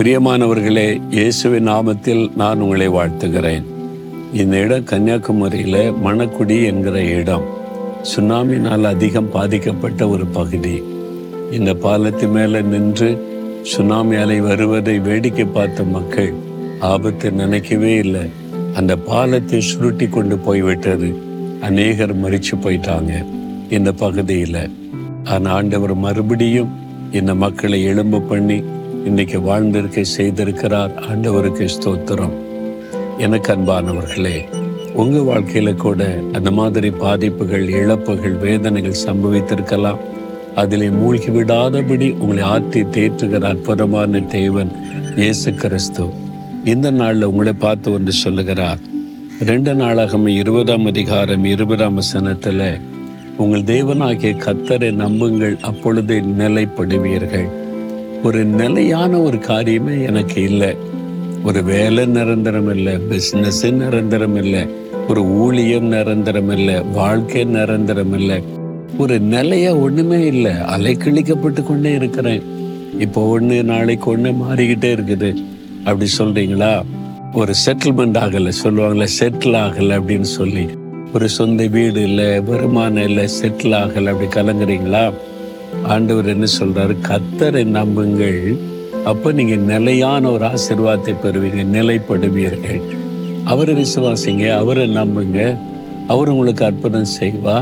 பிரியமானவர்களே இயேசுவின் நாமத்தில் நான் உங்களை வாழ்த்துகிறேன் இந்த இடம் கன்னியாகுமரியில மணக்குடி என்கிற இடம் சுனாமினால் அதிகம் பாதிக்கப்பட்ட ஒரு பகுதி இந்த பாலத்து மேல நின்று சுனாமி அலை வருவதை வேடிக்கை பார்த்த மக்கள் ஆபத்தை நினைக்கவே இல்லை அந்த பாலத்தை சுருட்டி கொண்டு போய்விட்டது அநேகர் மறிச்சு போயிட்டாங்க இந்த பகுதியில் ஆனால் ஆண்டவர் மறுபடியும் இந்த மக்களை எழும்ப பண்ணி இன்னைக்கு வாழ்ந்திருக்க செய்திருக்கிறார் ஆண்டவருக்கு ஸ்தோத்திரம் எனக்கு அன்பானவர்களே உங்க வாழ்க்கையில கூட அந்த மாதிரி பாதிப்புகள் இழப்புகள் வேதனைகள் சம்பவித்திருக்கலாம் அதிலே மூழ்கி விடாதபடி உங்களை ஆற்றி தேற்றுகிற அற்புதமான தேவன் இயேசு கிறிஸ்து இந்த நாள்ல உங்களை பார்த்து ஒன்று சொல்லுகிறார் ரெண்டு நாளாகம் இருபதாம் அதிகாரம் இருபதாம் வசனத்துல உங்கள் தேவனாகிய கத்தரை நம்புங்கள் அப்பொழுது நிலைப்படுவீர்கள் ஒரு நிலையான ஒரு காரியமே எனக்கு இல்லை ஒரு வேலை நிரந்தரம் இல்லை பிஸ்னஸ் நிரந்தரம் இல்லை ஒரு ஊழியம் நிரந்தரம் இல்லை வாழ்க்கை நிரந்தரம் இல்லை ஒரு நிலைய ஒண்ணுமே இல்லை அலைக்கழிக்கப்பட்டு கொண்டே இருக்கிறேன் இப்போ ஒண்ணு நாளைக்கு ஒண்ணு மாறிக்கிட்டே இருக்குது அப்படி சொல்றீங்களா ஒரு செட்டில்மெண்ட் ஆகலை சொல்லுவாங்களே செட்டில் ஆகலை அப்படின்னு சொல்லி ஒரு சொந்த வீடு இல்லை வருமானம் இல்லை செட்டில் ஆகலை அப்படி கலங்குறீங்களா ஆண்டவர் என்ன சொல்றாரு கத்தரை நம்புங்கள் அப்ப நீங்க நிலையான ஒரு ஆசீர்வாதத்தை பெறுவீங்க நிலைப்படுவீர்கள் அவரை விசுவாசிங்க அவரை நம்புங்க அவர் உங்களுக்கு அற்புதம் செய்வா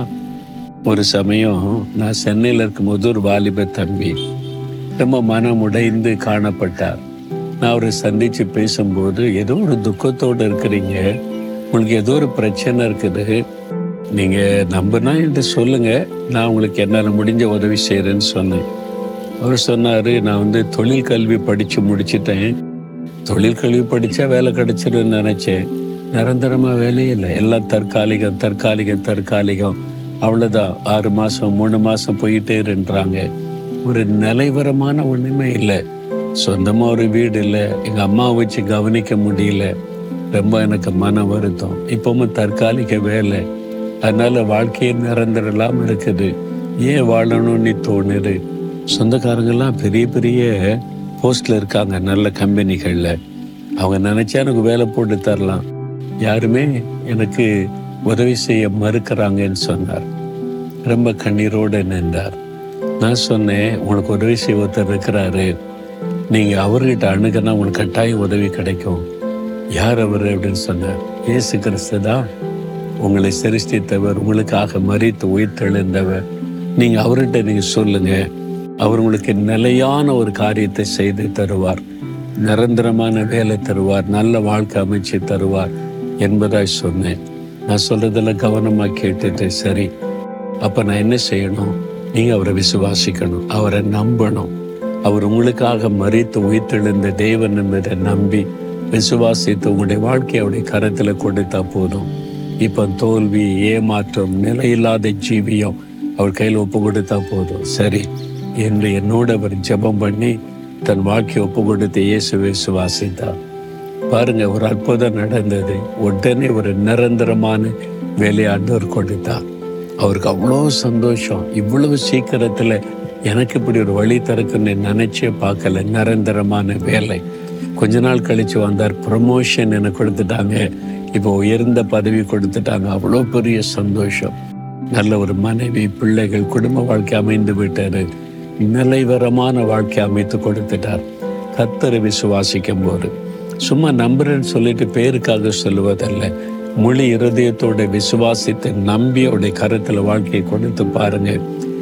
ஒரு சமயம் நான் சென்னையில் இருக்கும்போது ஒரு வாலிப தம்பி ரொம்ப மனம் உடைந்து காணப்பட்டார் நான் அவரை சந்திச்சு பேசும்போது ஏதோ ஒரு துக்கத்தோடு இருக்கிறீங்க உங்களுக்கு ஏதோ ஒரு பிரச்சனை இருக்குது நீங்க நம்பினா என்று சொல்லுங்க நான் உங்களுக்கு என்னால் முடிஞ்ச உதவி செய்கிறேன்னு சொன்னேன் அவர் சொன்னாரு நான் வந்து தொழில் கல்வி படிச்சு முடிச்சிட்டேன் தொழில் கல்வி படிச்சா வேலை கிடைச்சிருன்னு நினைச்சேன் நிரந்தரமா வேலையே இல்லை எல்லாம் தற்காலிகம் தற்காலிகம் தற்காலிகம் அவ்வளவுதான் ஆறு மாசம் மூணு மாசம் போயிட்டே இருன்றாங்க ஒரு நிலைவரமான ஒண்ணுமே இல்லை சொந்தமா ஒரு வீடு இல்லை எங்க அம்மாவை வச்சு கவனிக்க முடியல ரொம்ப எனக்கு மன வருத்தம் இப்பவும் தற்காலிக வேலை அதனால வாழ்க்கையே நிரந்தரலாம் இருக்குது ஏன் வாழணும்னு தோணுது சொந்தக்காரங்கெல்லாம் பெரிய பெரிய போஸ்ட்ல இருக்காங்க நல்ல கம்பெனிகளில் அவங்க நினைச்சா எனக்கு வேலை போட்டு தரலாம் யாருமே எனக்கு உதவி செய்ய மறுக்கிறாங்கன்னு சொன்னார் ரொம்ப கண்ணீரோடு நின்றார் நான் சொன்னேன் உங்களுக்கு உதவி செய்ய ஒருத்தர் இருக்கிறாரு நீங்க அவர்கிட்ட அணுகுனா உங்களுக்கு கட்டாயம் உதவி கிடைக்கும் யார் அவர் அப்படின்னு சொன்னார் இயேசு கிறிஸ்து தான் உங்களை சிருஷ்டித்தவர் உங்களுக்காக மறித்து உயிர்த்தெழுந்தவர் நீங்க அவர்கிட்ட நீங்க சொல்லுங்க அவர் உங்களுக்கு நிலையான ஒரு காரியத்தை செய்து தருவார் நிரந்தரமான வேலை தருவார் நல்ல வாழ்க்கை அமைச்சு தருவார் என்பதாய் சொன்னேன் நான் சொல்றதெல்லாம் கவனமா கேட்டுட்டு சரி அப்ப நான் என்ன செய்யணும் நீங்க அவரை விசுவாசிக்கணும் அவரை நம்பணும் அவர் உங்களுக்காக மறித்து உயிர்த்தெழுந்த தேவன் என்பதை நம்பி விசுவாசித்து உங்களுடைய வாழ்க்கையை அவருடைய கரத்துல கொடுத்தா போதும் இப்ப தோல்வி ஏமாற்றம் நிலையில்லாத ஜீவியம் அவர் கையில் ஒப்பு கொடுத்தா போதும் சரி என்று என்னோடு அவர் ஜெபம் பண்ணி தன் வாழ்க்கையை ஒப்பு கொடுத்து இயேசு விசுவாசித்தார் பாருங்க ஒரு அற்புதம் நடந்தது உடனே ஒரு நிரந்தரமான வேலையாண்டவர் கொடுத்தார் அவருக்கு அவ்வளோ சந்தோஷம் இவ்வளவு சீக்கிரத்துல எனக்கு இப்படி ஒரு வழி திறக்குன்னு நினைச்சே பார்க்கல நிரந்தரமான வேலை கொஞ்ச நாள் கழிச்சு வந்தார் ப்ரமோஷன் எனக்கு கொடுத்துட்டாங்க இப்போ உயர்ந்த பதவி கொடுத்துட்டாங்க அவ்வளோ பெரிய சந்தோஷம் நல்ல ஒரு மனைவி பிள்ளைகள் குடும்ப வாழ்க்கை அமைந்து விட்டாரு நிலைவரமான வாழ்க்கை அமைத்து கொடுத்துட்டார் கத்தரை விசுவாசிக்கும் போது சும்மா நம்புறேன்னு சொல்லிட்டு பேருக்காக சொல்லுவதல்ல முழு இருதயத்தோட விசுவாசித்து நம்பி அவருடைய கருத்துல வாழ்க்கையை கொடுத்து பாருங்க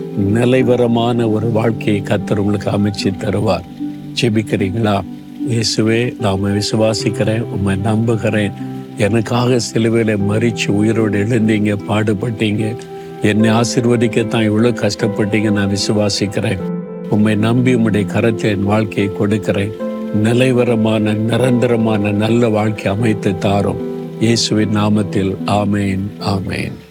நிலைவரமான ஒரு வாழ்க்கையை கத்தர் உங்களுக்கு அமைச்சு தருவார் ஜெபிக்கிறீங்களா இயேசுவே நாம விசுவாசிக்கிறேன் உண்மை நம்புகிறேன் எனக்காக சிலுவையில மறிச்சு உயிரோடு எழுந்தீங்க பாடுபட்டீங்க என்னை ஆசிர்வதிக்கத்தான் இவ்வளோ கஷ்டப்பட்டீங்க நான் விசுவாசிக்கிறேன் உம்மை நம்பி உம்முடைய கரத்தை என் வாழ்க்கையை கொடுக்கிறேன் நிலைவரமான நிரந்தரமான நல்ல வாழ்க்கை அமைத்து தாரும் இயேசுவின் நாமத்தில் ஆமேன் ஆமேன்